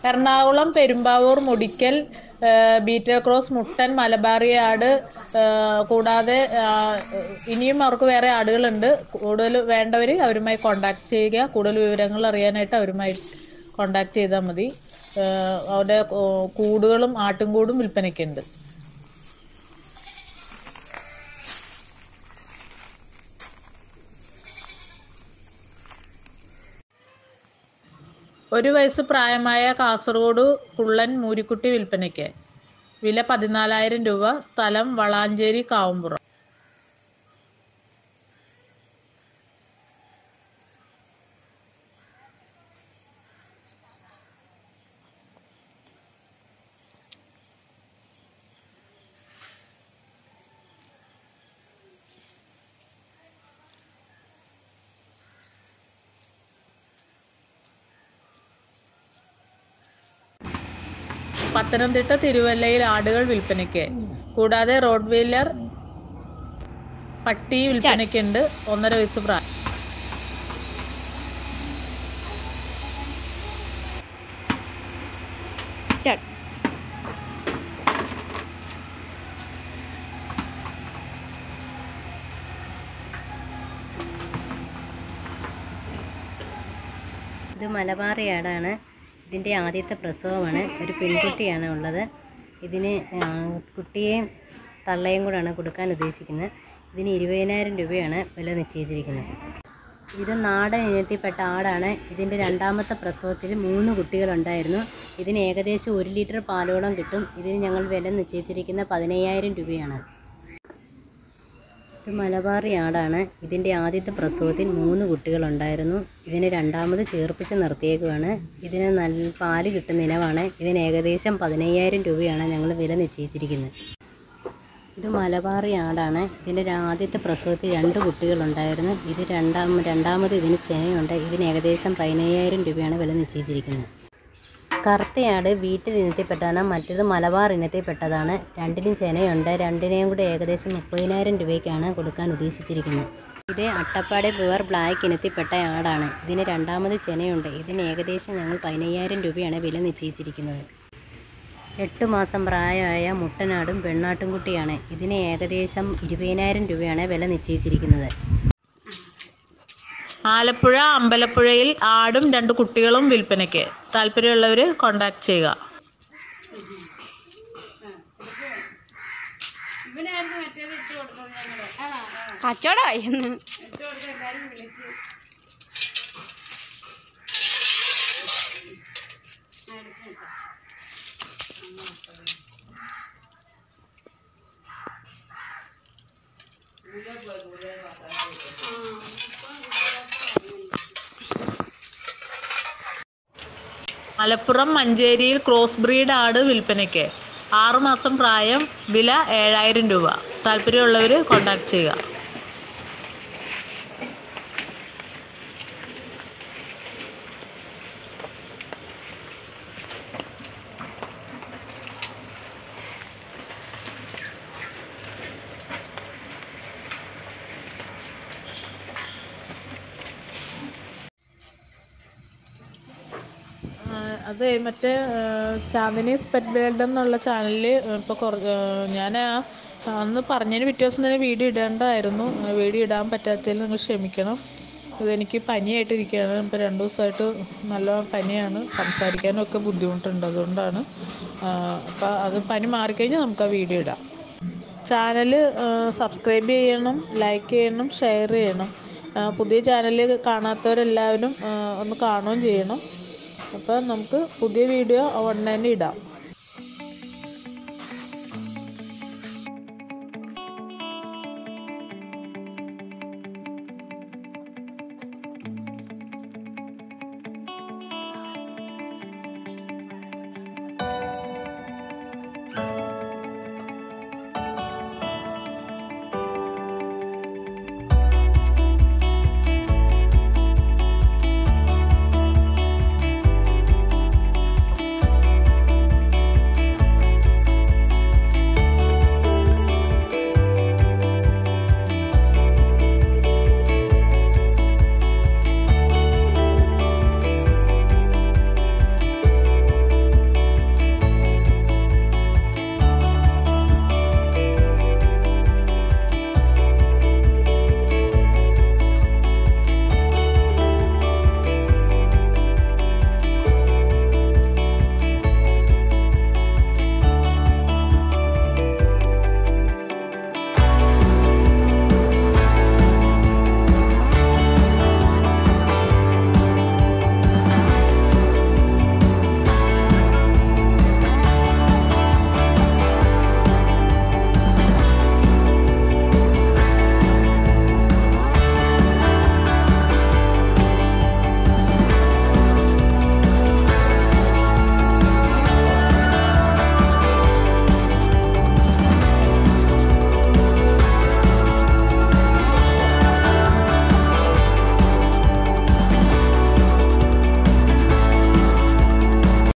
എറണാകുളം പെരുമ്പാവൂർ മുടിക്കൽ ആ, ബീറ്റൽ ക്രോസ് മുട്ടൻ മലബാറി ആട് ആ, കൂടാതെ ആ, ഇനിയും അവർക്ക് വേറെ ആടുകളുണ്ട് കൂടുതൽ വേണ്ടവർ അവരുമായി കോണ്ടാക്ട് ചെയ്യുക കൂടുതൽ വിവരങ്ങൾ അറിയാനായിട്ട് അവരുമായി കോണ്ടാക്ട് ചെയ്താൽ മതി ആ, അവരുടെ ആ, കൂടുകളും ആട്ടുംകൂടും വിൽപ്പനയ്ക്കുണ്ട് ഒരു വയസ്സ് പ്രായമായ കാസർഗോഡ് കുള്ളൻ മൂരിക്കുട്ടി വിൽപ്പനയ്ക്ക് വില പതിനാലായിരം രൂപ സ്ഥലം വളാഞ്ചേരി കാവുമ്പുറം പത്തനംതിട്ട തിരുവല്ലയിൽ ആടുകൾ വിൽപ്പനയ്ക്ക് കൂടാതെ റോഡ് വീലർ പട്ടി വിൽപ്പനയ്ക്കുണ്ട് ഒന്നര വയസ്സ് പ്രായം Start. ഇത് മലബാറി ആടാണ് ഇതിൻ്റെ ആദ്യത്തെ പ്രസവമാണ് ഒരു പെൺകുട്ടിയാണ് ഉള്ളത് ഇതിന് ആ, കുട്ടിയെയും തള്ളയും കൂടാണ് കൊടുക്കാൻ ഉദ്ദേശിക്കുന്നത് ഇതിന് ഇരുപതിനായിരം രൂപയാണ് വില നിശ്ചയിച്ചിരിക്കുന്നത് ഇത് നാടൻ ഇനത്തിൽപ്പെട്ട ആടാണ് ഇതിൻ്റെ രണ്ടാമത്തെ പ്രസവത്തിൽ മൂന്ന് കുട്ടികളുണ്ടായിരുന്നു ഇതിന് ഏകദേശം ഒരു ലിറ്റർ പാലോളം കിട്ടും ഇതിന് ഞങ്ങൾ വില നിശ്ചയിച്ചിരിക്കുന്ന പതിനയ്യായിരം രൂപയാണ് ഇത് മലബാറി ആടാണ് ഇതിൻ്റെ ആദ്യത്തെ പ്രസവത്തിൽ മൂന്ന് കുട്ടികളുണ്ടായിരുന്നു ഇതിന് രണ്ടാമത് ചേർപ്പിച്ച് നിർത്തിയേക്കുവാണ് ഇതിന് നല്ല പാല് കിട്ടുന്ന ഇനമാണ് ഇതിന് ഏകദേശം പതിനയ്യായിരം രൂപയാണ് ഞങ്ങൾ വില നിശ്ചയിച്ചിരിക്കുന്നത് ഇത് മലബാറി ആടാണ് ഇതിൻ്റെ ഒരു ആദ്യത്തെ പ്രസവത്തിൽ രണ്ട് കുട്ടികളുണ്ടായിരുന്നു ഇത് രണ്ടാം രണ്ടാമത് ഇതിന് ചെനയുണ്ട് ഇതിന് ഏകദേശം പതിനയ്യായിരം രൂപയാണ് വില നിശ്ചയിച്ചിരിക്കുന്നത് കറുത്തയാട് വീട്ടിൽ ഇനത്തിൽപ്പെട്ടാണ് മറ്റേത് മലബാർ ഇനത്തിൽപ്പെട്ടതാണ് രണ്ടിനും ചെനയുണ്ട് രണ്ടിനെയും കൂടെ ഏകദേശം മുപ്പതിനായിരം രൂപയ്ക്കാണ് കൊടുക്കാൻ ഉദ്ദേശിച്ചിരിക്കുന്നത് ഇത് അട്ടപ്പാടി പ്യുവർ ബ്ലാക്ക് ഇനത്തിൽപ്പെട്ട ആടാണ് ഇതിന് രണ്ടാമത് ചെനയുണ്ട് ഇതിന് ഏകദേശം ഞങ്ങൾ പതിനയ്യായിരം രൂപയാണ് വില നിശ്ചയിച്ചിരിക്കുന്നത് എട്ട് മാസം പ്രായമായ മുട്ടനാടും പെണ്ണാട്ടും കുട്ടിയാണ് ഇതിന് ഏകദേശം ഇരുപതിനായിരം രൂപയാണ് വില നിശ്ചയിച്ചിരിക്കുന്നത് ആലപ്പുഴ അമ്പലപ്പുഴയിൽ ആടും രണ്ട് കുട്ടികളും വിൽപ്പനയ്ക്ക് താല്പര്യമുള്ളവർ കോണ്ടാക്ട് ചെയ്യുക കച്ചവടമായി എന്ന് മലപ്പുറം മഞ്ചേരിയിൽ ക്രോസ് ബ്രീഡ് ആട് വിൽപ്പനയ്ക്ക് ആറുമാസം പ്രായം വില ഏഴായിരം രൂപ താല്പര്യമുള്ളവർ കോണ്ടാക്ട് ചെയ്യുക അത് മറ്റേ ശാന്തിനീസ് പെറ്റ് വേൾഡ് എന്നുള്ള ചാനലിൽ ഇപ്പോൾ കുറ ഞാൻ അന്ന് പറഞ്ഞതിന് പിറ്റേ ദിവസം തന്നെ വീഡിയോ ഇടേണ്ടതായിരുന്നു വീഡിയോ ഇടാൻ പറ്റാത്തതിൽ നിങ്ങൾ ക്ഷമിക്കണം ഇതെനിക്ക് പനിയായിട്ടിരിക്കുകയാണ് ഇപ്പോൾ രണ്ട് ദിവസമായിട്ട് നല്ല പനിയാണ് സംസാരിക്കാനും ഒക്കെ ബുദ്ധിമുട്ടുണ്ട് അതുകൊണ്ടാണ് അപ്പോൾ അത് പനി മാറിക്കഴിഞ്ഞാൽ നമുക്ക് ആ വീഡിയോ ഇടാം ചാനൽ സബ്സ്ക്രൈബ് ചെയ്യണം ലൈക്ക് ചെയ്യണം ഷെയർ ചെയ്യണം ആ, പുതിയ ചാനൽ കാണാത്തവരെല്ലാവരും ആ, ഒന്ന് കാണുകയും ചെയ്യണം അപ്പോൾ നമുക്ക് പുതിയ വീഡിയോ ഉടനെ തന്നെ ഇടാം